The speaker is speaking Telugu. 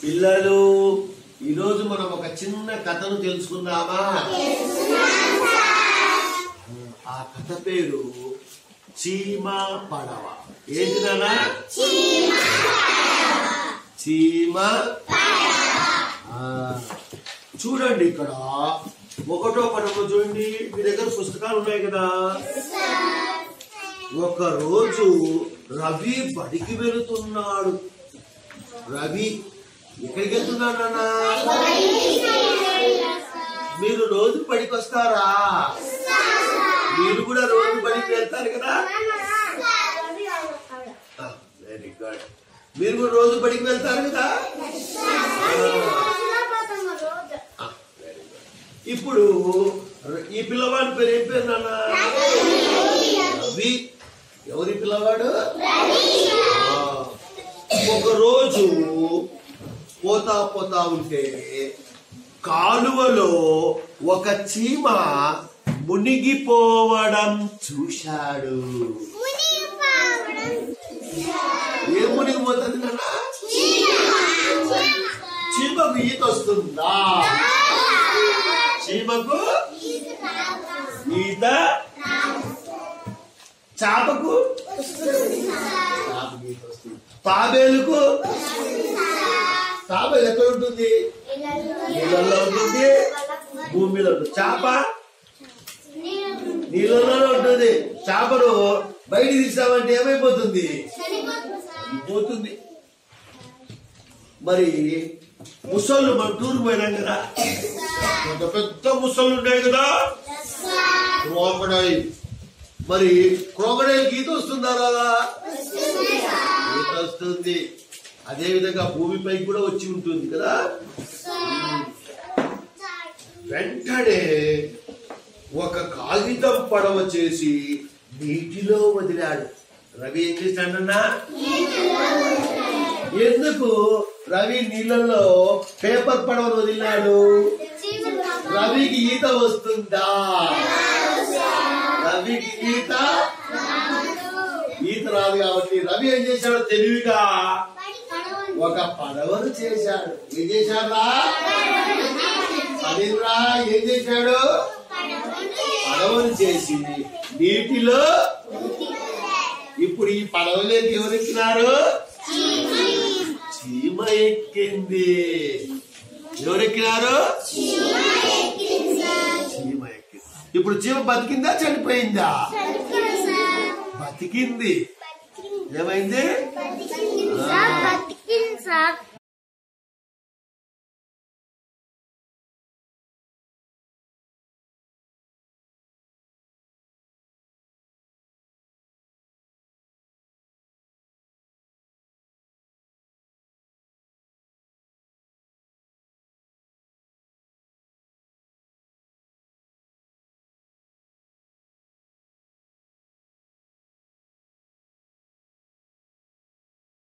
పిల్లలు ఈరోజు మనం ఒక చిన్న కథను తెలుసుకుందామా ఆ కథ పేరు చీమ పడవ ఏంటి నాన్న చీమ ఆ, చూడండి ఇక్కడ ఒకటో పడవ చూడండి మీ దగ్గర పుస్తకాలు ఉన్నాయి కదా ఒక రోజు రవి బడికి వెళుతున్నాడు రవి ఎక్కడికి వెళ్తున్నాడు నాన్న మీరు రోజు బడికి వస్తారా మీరు కూడా రోజు బడికి వెళ్తారు కదా వెరీ గుడ్ మీరు కూడా రోజు బడికి వెళ్తారు కదా ఆ, very good. ఇప్పుడు ఈ పిల్లవాడి పేరు ఏం పేరు నాన్న రవి ఎవరి పిల్లవాడు ఆ, ఒక రోజు పోతా పోతా ఉంటే కాలువలో ఒక చీమ మునిగిపోవడం చూశాడు ఏ మునిగిపోతుంది నాన్న చీమకు ఈత వస్తుందా చీమకు ఈత చాపకు చాపకు ఈత వస్తుంది తాబేలుకు తాబేలు ఎక్కడ ఉంటుంది నీళ్ళల్లో ఉంటుంది భూమిలో ఉంటుంది చేప నీళ్ళలోనే ఉంటుంది చేపను బయటికి తీసామంటే ఏమైపోతుంది పోతుంది మరి ముసళ్ళు మన టూర్ పోయినాం కదా పెద్ద పెద్ద ముసళ్ళు ఉన్నాయి కదా క్రోకడైల్ మరి క్రోకడైల్ గీత వస్తుందా రాదా గీత వస్తుంది అదే విధంగా భూమిపై కూడా వచ్చి ఉంటుంది కదా వెంటనే ఒక కాగితం పడవ చేసి నీటిలో వదిలాడు రవి ఏం చేశాడన్నా ఎందుకు రవి నీళ్ళల్లో పేపర్ పడవను వదిలాడు రవికి ఈత వస్తుందా రవికి ఈత ఈత రాదు కాబట్టి రవి ఏం చేశాడు తెలివిగా ఒక పడవను చేశాడు ఏం చేశాడా అనిల్రా ఏం చేశాడు పడవను చేసి నీటిలో ఇప్పుడు ఈ పడవలోకి ఎవరు ఎక్కినారు చీమ ఎక్కింది ఎవరు ఎక్కినారు చీమ ఎక్కింది ఇప్పుడు చీమ బతికిందా చనిపోయిందా బతికింది ఏమైంది సార్ బతికింది సార్